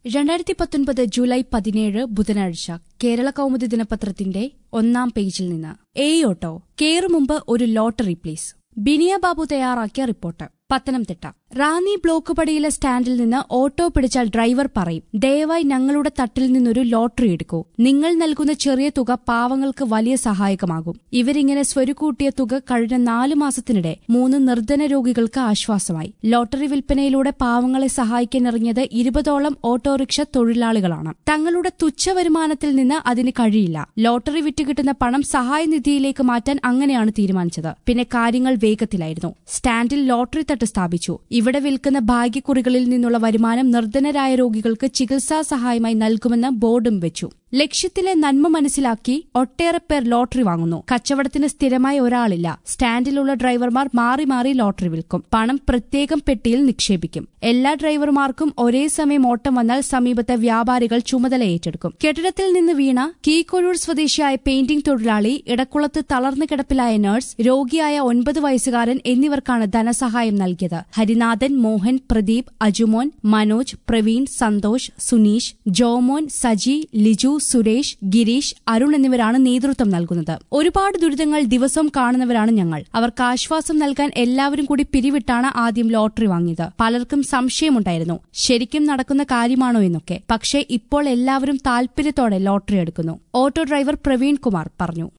രണ്ടായിരത്തി പത്തൊൻപത് ജൂലൈ പതിനേഴ് ബുധനാഴ്ച കേരള കൗമുദി ദിനപത്രത്തിന്റെ ഒന്നാം പേജിൽ നിന്ന് എ ഓട്ടോ കെയർ മുമ്പ് ഒരു ലോട്ടറി പ്ലീസ് ബിനിയ ബാബു തയ്യാറാക്കിയ റിപ്പോർട്ട് പത്തനംതിട്ട റാന്നി ബ്ലോക്ക് പടിയിലെ സ്റ്റാൻഡിൽ നിന്ന് ഓട്ടോ പിടിച്ചാൽ ഡ്രൈവർ പറയും ദയവായി ഞങ്ങളുടെ തട്ടിൽ നിന്നൊരു ലോട്ടറി എടുക്കൂ നിങ്ങൾ നൽകുന്ന ചെറിയ തുക പാവങ്ങൾക്ക് വലിയ സഹായകമാകും ഇവരിങ്ങനെ സ്വരുക്കൂട്ടിയ തുക കഴിഞ്ഞ നാലു മാസത്തിനിടെ മൂന്ന് നിർധന രോഗികൾക്ക് ആശ്വാസമായി ലോട്ടറി വിൽപ്പനയിലൂടെ പാവങ്ങളെ സഹായിക്കാനിറങ്ങിയത് ഇരുപതോളം ഓട്ടോറിക്ഷ തൊഴിലാളികളാണ് തങ്ങളുടെ തുച്ഛ വരുമാനത്തിൽ നിന്ന് അതിന് കഴിയില്ല ലോട്ടറി വിറ്റുകിട്ടുന്ന പണം സഹായനിധിയിലേക്ക് മാറ്റാൻ അങ്ങനെയാണ് തീരുമാനിച്ചത് പിന്നെ കാര്യങ്ങൾ വേഗത്തിലായിരുന്നു സ്റ്റാൻഡിൽ ലോട്ടറി തട്ട് സ്ഥാപിച്ചു ഇവിടെ വിൽക്കുന്ന ഭാഗ്യക്കുറികളിൽ നിന്നുള്ള വരുമാനം നിർധനരായ രോഗികൾക്ക് ചികിത്സാ സഹായമായി നൽകുമെന്ന് ബോർഡും വെച്ചു ലക്ഷ്യത്തിലെ നന്മ മനസ്സിലാക്കി ഒട്ടേറെ പേർ ലോട്ടറി വാങ്ങുന്നു കച്ചവടത്തിന് സ്ഥിരമായി ഒരാളില്ല സ്റ്റാൻഡിലുള്ള ഡ്രൈവർമാർ മാറി മാറി ലോട്ടറി വിൽക്കും പണം പ്രത്യേകം പെട്ടിയിൽ നിക്ഷേപിക്കും എല്ലാ ഡ്രൈവർമാർക്കും ഒരേ സമയം ഓട്ടം വന്നാൽ സമീപത്തെ വ്യാപാരികൾ ചുമതല ഏറ്റെടുക്കും കെട്ടിടത്തിൽ നിന്ന് വീണ കീക്കൊഴൂർ സ്വദേശിയായ പെയിന്റിംഗ് തൊഴിലാളി ഇടക്കുളത്ത് തളർന്നു കിടപ്പിലായ നഴ്സ് രോഗിയായ ഒൻപത് വയസ്സുകാരൻ എന്നിവർക്കാണ് ധനസഹായം നൽകിയത് ഹരിനാഥൻ മോഹൻ പ്രദീപ് അജുമോൻ മനോജ് പ്രവീൺ സന്തോഷ് സുനീഷ് ജോമോൻ സജി ലിജു സുരേഷ് ഗിരീഷ് അരുൺ എന്നിവരാണ് നേതൃത്വം നൽകുന്നത് ഒരുപാട് ദുരിതങ്ങൾ ദിവസവും കാണുന്നവരാണ് ഞങ്ങൾ അവർക്ക് ആശ്വാസം നൽകാൻ എല്ലാവരും കൂടി പിരിവിട്ടാണ് ആദ്യം ലോട്ടറി വാങ്ങിയത് പലർക്കും സംശയമുണ്ടായിരുന്നു ശരിക്കും നടക്കുന്ന കാര്യമാണോ എന്നൊക്കെ പക്ഷേ ഇപ്പോൾ എല്ലാവരും താൽപര്യത്തോടെ ലോട്ടറി എടുക്കുന്നു ഓട്ടോ ഡ്രൈവർ പ്രവീൺ കുമാർ പറഞ്ഞു